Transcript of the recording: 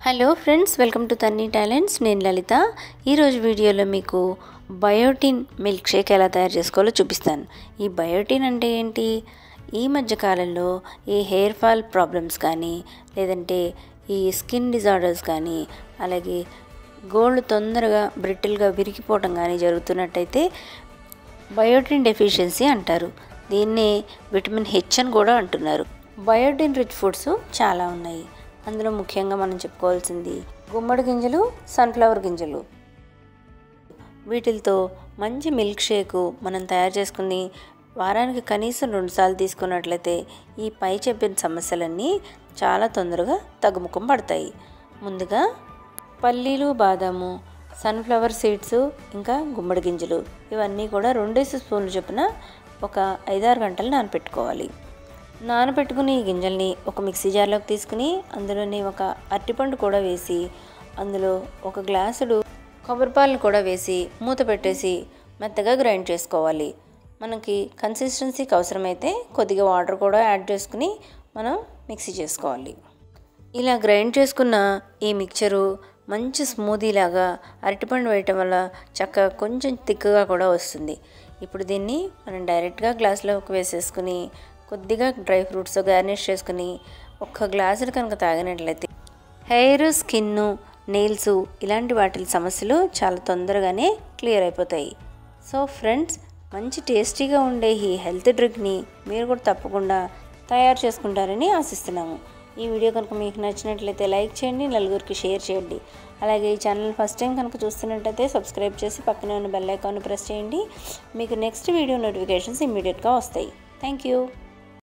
hello friends welcome to Tanni talents నేను లలిత ఈరోజు వీడియోలో మీకు బయోటిన్ మిల్క్ షేక్ ఎలా తయారు చేసుకోవాలో చూపిస్తాను ఈ బయోటిన్ అంటే ఏంటి ఈ మధ్య కాలంలో ఈ హెయిర్ ఫాల్ ప్రాబ్లమ్స్ కానీ లేదంటే ఈ స్కిన్ డిజార్డర్స్ కానీ అలాగే గోల్డ్ తొందరగా బ్రిటిల్గా విరిగిపోవడం కానీ జరుగుతున్నట్టయితే బయోటిన్ డెఫిషియన్సీ అంటారు దీన్ని విటమిన్ హెచ్ అని కూడా అంటున్నారు బయోటిన్ రిచ్ ఫుడ్స్ చాలా ఉన్నాయి అందులో ముఖ్యంగా మనం చెప్పుకోవాల్సింది గుమ్మడి గింజలు సన్ఫ్లవర్ గింజలు వీటితో మంచి మిల్క్ షేకు మనం తయారు చేసుకుని వారానికి కనీసం రెండుసార్లు తీసుకున్నట్లయితే ఈ పై చెప్పిన సమస్యలన్నీ చాలా తొందరగా తగ్గుముఖం పడతాయి ముందుగా పల్లీలు బాదాము సన్ఫ్లవర్ సీడ్స్ ఇంకా గుమ్మడి గింజలు ఇవన్నీ కూడా రెండేసి స్పూన్లు చొప్పున ఒక ఐదారు గంటలు నానపెట్టుకోవాలి నానబెట్టుకుని ఈ గింజల్ని ఒక మిక్సీ జార్లోకి తీసుకుని అందులోని ఒక అరటిపండు కూడా వేసి అందులో ఒక గ్లాసుడు కొబ్బరిపాలను కూడా వేసి మూత పెట్టేసి మెత్తగా గ్రైండ్ చేసుకోవాలి మనకి కన్సిస్టెన్సీకి అవసరమైతే కొద్దిగా వాటర్ కూడా యాడ్ చేసుకుని మనం మిక్సీ చేసుకోవాలి ఇలా గ్రైండ్ చేసుకున్న ఈ మిక్చరు మంచి స్మూదీ లాగా అరటిపండు వేయటం వల్ల చక్కగా కొంచెం థిక్గా కూడా వస్తుంది ఇప్పుడు దీన్ని మనం డైరెక్ట్గా గ్లాస్లోకి వేసేసుకుని కొద్దిగా డ్రై ఫ్రూట్స్ గార్నిష్ చేసుకుని ఒక్క గ్లాసులు కనుక తాగినట్లయితే హెయిర్ స్కిన్ నెయిల్స్ ఇలాంటి వాటి సమస్యలు చాలా తొందరగానే క్లియర్ అయిపోతాయి సో ఫ్రెండ్స్ మంచి టేస్టీగా ఉండే ఈ హెల్త్ డ్రింక్ని మీరు కూడా తప్పకుండా తయారు చేసుకుంటారని ఆశిస్తున్నాము ఈ వీడియో కనుక మీకు నచ్చినట్లయితే లైక్ చేయండి నలుగురికి షేర్ చేయండి అలాగే ఈ ఛానల్ ఫస్ట్ టైం కనుక చూస్తున్నట్టయితే సబ్స్క్రైబ్ చేసి పక్కనే ఉన్న బెల్ ఐకాన్ ప్రెస్ చేయండి మీకు నెక్స్ట్ వీడియో నోటిఫికేషన్స్ ఇమ్మీడియట్గా వస్తాయి థ్యాంక్ యూ